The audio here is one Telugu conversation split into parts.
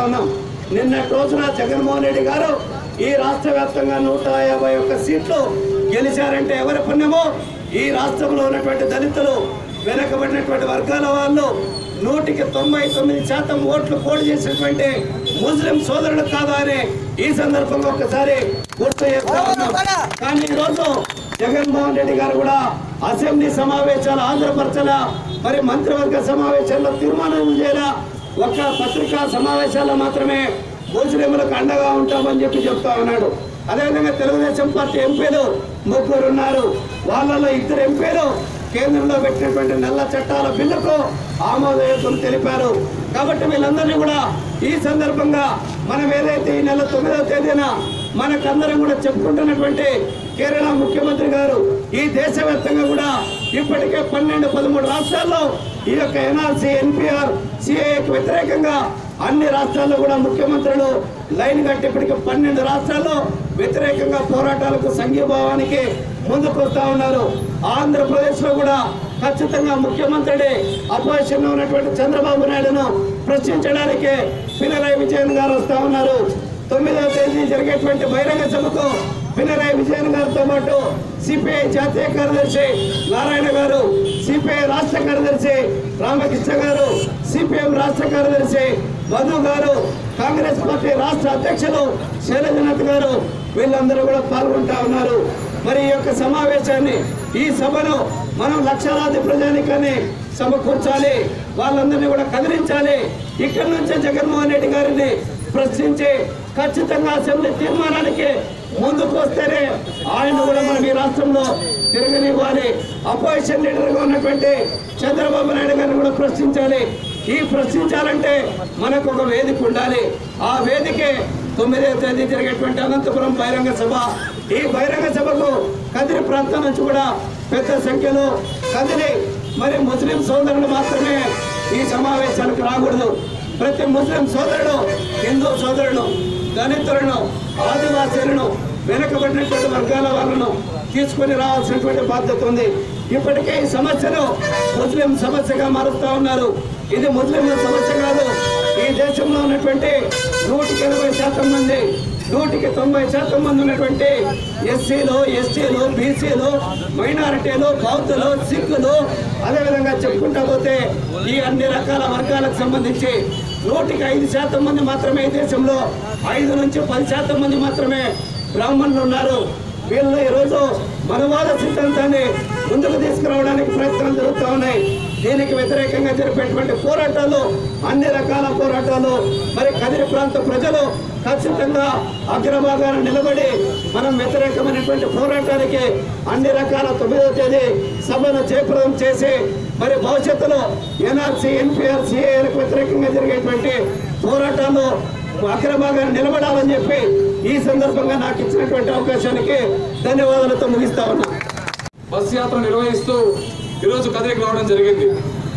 ఉన్నాం నిన్నటి రోజున జగన్మోహన్ రెడ్డి గారు ఈ రాష్ట్ర వ్యాప్తంగా నూట యాభై ఒక్క సీట్లు గెలిచారంటే ఎవరి పుణ్యమో ఈ రాష్ట్రంలో ఉన్నటువంటి దళితులు వెనకబడినటువంటి వర్గాల వాళ్ళు నూటికి తొంభై తొమ్మిది శాతం ఓట్లు పోటీ చేసినటువంటి ముస్లిం సోదరుడు కాదా అని ఈ సందర్భంగా ఒకసారి గుర్తు చేస్తా ఉన్నాం కానీ ఈరోజు జగన్మోహన్ రెడ్డి గారు కూడా అసెంబ్లీ సమావేశాలు ఆంధ్రపరచలా మరి మంత్రివర్గ సమావేశాల్లో తీర్మానం చేయాలా ఒక్క పత్రికా సమావేశాల్లో మాత్రమే ముస్లింలకు అండగా ఉంటామని చెప్పి చెప్తా ఉన్నాడు అదేవిధంగా తెలుగుదేశం పార్టీ ఎంపీలు ముగ్గురు ఉన్నారు వాళ్ళలో ఇద్దరు ఎంపీలు కేంద్రంలో పెట్టినటువంటి నల్ల చట్టాల బిల్లుకు ఆమోదయోగం తెలిపారు కాబట్టి వీళ్ళందరినీ కూడా ఈ సందర్భంగా మనం ఏదైతే ఈ నెల తొమ్మిదవ తేదీన మనకందరం కూడా చెప్పుకుంటున్నటువంటి కేరళ ముఖ్యమంత్రి గారు ఈ దేశవ్యాప్తంగా కూడా ఇప్పటికే పన్నెండు పదమూడు రాష్ట్రాల్లో ఈ యొక్క ఎన్ఆర్సీ ఎన్పిఆర్ సిఐకి వ్యతిరేకంగా అన్ని రాష్ట్రాల్లో కూడా ముఖ్యమంత్రులు లైన్ కట్టి ఇప్పటికే పన్నెండు రాష్ట్రాల్లో వ్యతిరేకంగా పోరాటాలకు సంఘీభావానికి ముందుకు వస్తా ఉన్నారు ఆంధ్రప్రదేశ్ లో కూడా ఖచ్చితంగా ముఖ్యమంత్రి అపోజిషన్ ఉన్నటువంటి చంద్రబాబు నాయుడును ప్రశ్నించడానికి పినరాయి విజయన్ గారు వస్తా ఉన్నారు తొమ్మిదవ తేదీ జరిగేటువంటి బహిరంగ సభకు పినరాయి విజయన్ గారితో పాటు సిపిఐ జాతీయ కార్యదర్శి నారాయణ గారు సిపిఐ రాష్ట్ర కార్యదర్శి రామకృష్ణ గారు సిపిఎం రాష్ట్ర కార్యదర్శి మధు గారు కాంగ్రెస్ పార్టీ రాష్ట్ర అధ్యక్షులు శైలజనాథ్ గారు వీళ్ళందరూ కూడా పాల్గొంటా ఉన్నారు మరి ఈ యొక్క సమావేశాన్ని ఈ సభను మనం లక్షలాది ప్రజానికాన్ని సమకూర్చాలి వాళ్ళందరినీ కూడా కదిలించాలి ఇక్కడి నుంచే జగన్మోహన్ రెడ్డి గారిని ప్రశ్నించి ఖచ్చితంగా అసెంబ్లీ తీర్మానానికి ముందుకు వస్తేనే ఆయన కూడా మనం ఈ రాష్ట్రంలో తిరగనివ్వాలి అపోజిషన్ లీడర్గా ఉన్నటువంటి చంద్రబాబు నాయుడు గారిని కూడా ప్రశ్నించాలి ఈ ప్రశ్నించాలంటే మనకు ఒక వేదిక ఉండాలి ఆ వేదికే తొమ్మిదవ తేదీ జరిగేటువంటి అనంతపురం బహిరంగ సభ ఈ బహిరంగ సభకు కదిరి ప్రాంతం నుంచి కూడా పెద్ద సంఖ్యలో కదిలి మరి ముస్లిం సోదరులు మాత్రమే ఈ సమావేశానికి రాకూడదు ప్రతి ముస్లిం సోదరుడు హిందూ సోదరుడు దళితులను ఆదివాసీలను వెనకబడినటువంటి వర్గాల వాళ్ళను తీసుకొని రావాల్సినటువంటి బాధ్యత ఉంది ఇప్పటికే ఈ సమస్యను ముస్లిం సమస్యగా మారుస్తా ఉన్నారు ఇది ముస్లింల సమస్య కాదు ఈ దేశంలో ఉన్నటువంటి నూటికి ఎనభై శాతం మంది నూటికి తొంభై శాతం మంది ఉన్నటువంటి ఎస్సీలు ఎస్టీలు బీసీలు మైనారిటీలు బౌద్ధులు సిక్కులు అదేవిధంగా చెప్పుకుంటా పోతే ఈ అన్ని రకాల వర్గాలకు సంబంధించి నూటికి ఐదు శాతం మంది మాత్రమే ఈ దేశంలో ఐదు నుంచి పది శాతం మంది మాత్రమే బ్రాహ్మణులు ఉన్నారు వీళ్ళు ఈరోజు మనవాద సిద్ధాంతాన్ని ముందుకు తీసుకురావడానికి ప్రయత్నాలు జరుగుతూ ఉన్నాయి దీనికి వ్యతిరేకంగా జరిపేటువంటి పోరాటాలు అన్ని రకాల పోరాటాలు మరి కదిరి ప్రాంత ప్రజలు ఖచ్చితంగా అగ్రభాగాన నిలబడి మనం వ్యతిరేకమైనటువంటి పోరాటానికి అన్ని రకాల తొమ్మిదవ తేదీ సభను జయప్రదం చేసి మరి భవిష్యత్తులో ఎన్ఆర్సీ ఎన్పిఆర్ సిఏలకు వ్యతిరేకంగా జరిగేటువంటి పోరాటాలు అగ్రభాగాన్ని నిలబడాలని చెప్పి ఈ సందర్భంగా నాకు ఇచ్చినటువంటి అవకాశానికి ధన్యవాదాలతో ముగిస్తా ఉన్నా బస్ యాత్ర నిర్వహిస్తూ ఈరోజు కదిరికి రావడం జరిగింది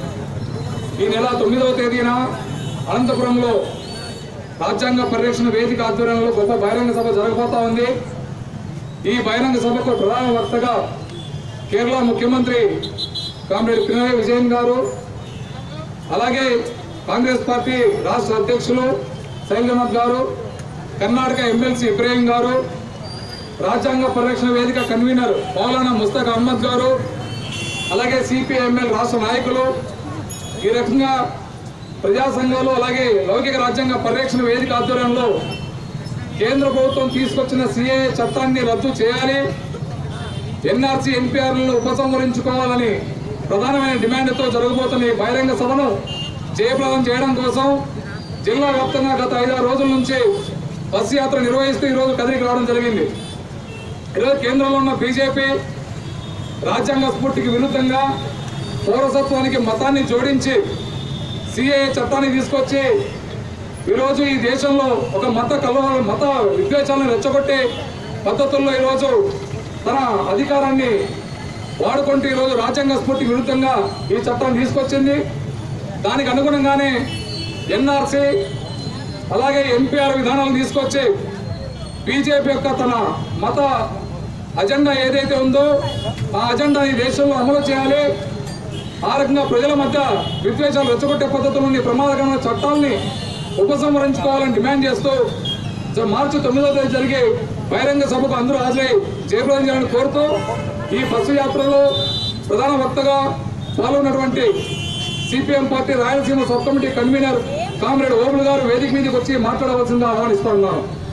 ఈ నెల తొమ్మిదవ తేదీన అనంతపురంలో రాజ్యాంగ పరిరక్షణ వేదిక ఆధ్వర్యంలో గొప్ప బహిరంగ సభ జరగబోతా ఉంది ఈ బహిరంగ సభకు ప్రధాన వక్తగా కేరళ ముఖ్యమంత్రి కామ్రేడ్ పినరయ్ విజయన్ గారు అలాగే కాంగ్రెస్ పార్టీ రాష్ట్ర అధ్యక్షులు శైలజనాథ్ గారు కర్ణాటక ఎమ్మెల్సీ ఇబ్రాహీం గారు రాజ్యాంగ పరిరక్షణ వేదిక కన్వీనర్ మౌలానా ముస్తక్ అహ్మద్ గారు అలాగే సిపిఐఎంఎల్ రాష్ట్ర నాయకులు ఈ రకంగా ప్రజా సంఘాలు అలాగే లౌకిక రాజ్యాంగ పరిరక్షణ వేదిక ఆధ్వర్యంలో కేంద్ర ప్రభుత్వం తీసుకొచ్చిన సిఏఏ చట్టాన్ని రద్దు చేయాలి ఎన్ఆర్సీ ఎన్పిఆర్లను ఉపసంహరించుకోవాలని ప్రధానమైన డిమాండ్తో జరగబోతున్న ఈ బహిరంగ సభను జయప్రదం చేయడం కోసం జిల్లా వ్యాప్తంగా గత ఐదారు రోజుల నుంచి బస్సు యాత్ర నిర్వహిస్తూ ఈరోజు కదిరికి రావడం జరిగింది ఈరోజు కేంద్రంలో ఉన్న బీజేపీ రాజ్యాంగ స్ఫూర్తికి విరుద్ధంగా పౌరసత్వానికి మతాన్ని జోడించి సిఏఏ చట్టాన్ని తీసుకొచ్చి ఈరోజు ఈ దేశంలో ఒక మత కలవ మత విద్వేషాలను రెచ్చగొట్టే పద్ధతుల్లో ఈరోజు తన అధికారాన్ని వాడుకుంటూ ఈరోజు రాజ్యాంగ స్ఫూర్తికి విరుద్ధంగా ఈ చట్టాన్ని తీసుకొచ్చింది దానికి అనుగుణంగానే ఎన్ఆర్సీ అలాగే ఎన్పిఆర్ విధానాలను తీసుకొచ్చి బీజేపీ యొక్క తన మత అజెండా ఏదైతే ఉందో ఆ అజెండా ఈ దేశంలో అమలు చేయాలి ఆ రకంగా ప్రజల మధ్య విద్వేషాలు రెచ్చగొట్టే పద్ధతులని ప్రమాదకరమైన చట్టాలని ఉపసంహరించుకోవాలని డిమాండ్ చేస్తూ సో మార్చి తొమ్మిదవ తేదీ జరిగే బహిరంగ సభకు అందరూ హాజరై జయప్రదం చేయాలని కోరుతూ ఈ బస్సు యాత్రలో ప్రధాన వక్తగా పాల్గొన్నటువంటి CPM party Rayalaseema sub committee convener comrade Obul గారు వేదిక మీదకి వచ్చి మాట్లాడవలసిందిగా ఆహ్వానిస్తా ఉన్నాను